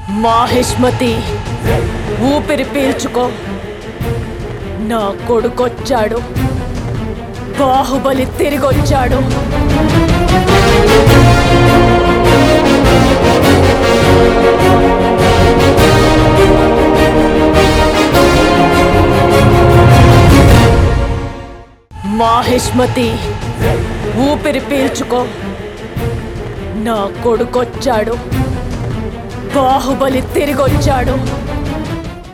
మాహిష్మతి ఊపిరి పీల్చుకో నా కొడుకొచ్చాడు బాహుబలి తిరిగొచ్చాడు మాహిష్మతి ఊపిరి పీల్చుకో నా కొడుకొచ్చాడు బాహుబలి తిరిగొచ్చాడు